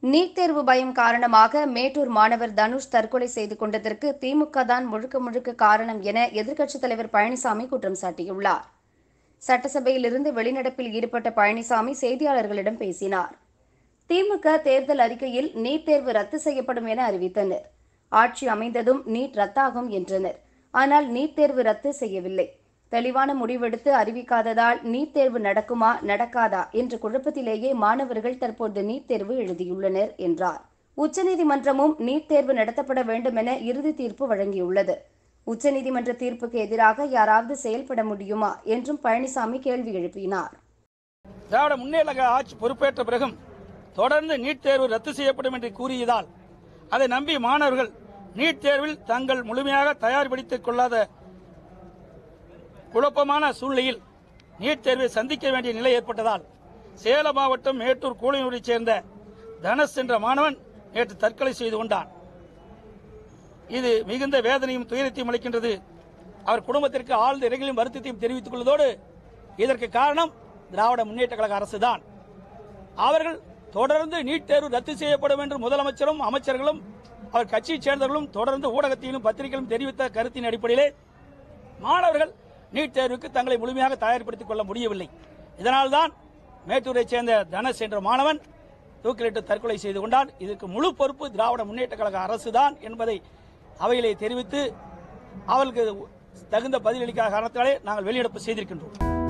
NEET தேர்வு பயம் காரணமாக மேட்டூர் மாணவர் தனுஷ் தற்கொலை செய்து கொண்டதற்கு திமுக தான் முழுக்க முழுக்க காரணம் என எதிர்க்கட்சித் தலைவர் பழனிசாமி குற்றம் சாட்டியுள்ளார் சட்டசபையிலிருந்து வெளிநடப்பில் ஈடுபட்ட பழனிசாமி செய்தியாளர்களிடம் பேசினார் திமுக தேர்தல் அறிக்கையில் நீட் தேர்வு ரத்து செய்யப்படும் என அறிவித்தனர் ஆட்சி அமைந்ததும் நீட் ரத்தாகும் என்றனர் ஆனால் நீட் தேர்வு ரத்து செய்யவில்லை தெளிவான முடிவெடுத்து அறிவிக்காததால் நீட் தேர்வு நடக்குமா நடக்காதா என்ற குழப்பத்திலேயே மாணவர்கள் தற்போது நீட் தேர்வு எழுதியுள்ளனர் என்றார் உச்சநீதிமன்றமும் நீட் தேர்வு நடத்தப்பட வேண்டும் என இறுதி தீர்ப்பு வழங்கியுள்ளது உச்சநீதிமன்ற தீர்ப்புக்கு எதிராக யாராவது செயல்பட முடியுமா என்றும் பழனிசாமி கேள்வி எழுப்பினார் திராவிட முன்னேற்ற கழக ஆட்சி பொறுப்பேற்ற பிறகும் தொடர்ந்து நீட் தேர்வு ரத்து செய்யப்படும் என்று கூறியதால் அதை நம்பி மாணவர்கள் நீட் தேர்வில் தங்கள் முழுமையாக தயார்படுத்திக் கொள்ளாத குழப்பமான சூழ்நிலையில் நீட் தேர்வை சந்திக்க வேண்டிய நிலை ஏற்பட்டதால் சேலம் மாவட்டம் மேட்டூர் கூலியூரைச் சேர்ந்த தனஸ் என்ற மாணவன் நேற்று தற்கொலை செய்து கொண்டான் இது மிகுந்த வேதனையும் துயரத்தையும் அளிக்கின்றது அவர் குடும்பத்திற்கு ஆழ்ந்த இறைகளையும் வருத்தத்தையும் தெரிவித்துக் கொள்வதோடு இதற்கு காரணம் திராவிட முன்னேற்ற கழக அரசுதான் அவர்கள் தொடர்ந்து நீட் தேர்வு ரத்து செய்யப்படும் என்று முதலமைச்சரும் அமைச்சர்களும் அவர் கட்சியைச் சேர்ந்தவர்களும் தொடர்ந்து ஊடகத்திலும் பத்திரிகையிலும் தெரிவித்த கருத்தின் அடிப்படையிலே மாணவர்கள் நீட் தேர்வுக்கு தங்களை முழுமையாக தயார்படுத்திக் கொள்ள முடியவில்லை இதனால்தான் மேட்டூரைச் சேர்ந்த தனஸ் என்ற மாணவன் தூக்கிலிட்டு தற்கொலை செய்து கொண்டான் இதற்கு முழு பொறுப்பு திராவிட முன்னேற்ற கழக அரசுதான் என்பதை அவையிலே தெரிவித்து அவர்களுக்கு தகுந்த பதிலளிக்காத காரணத்தாலே நாங்கள் வெளிநடப்பு செய்திருக்கின்றோம்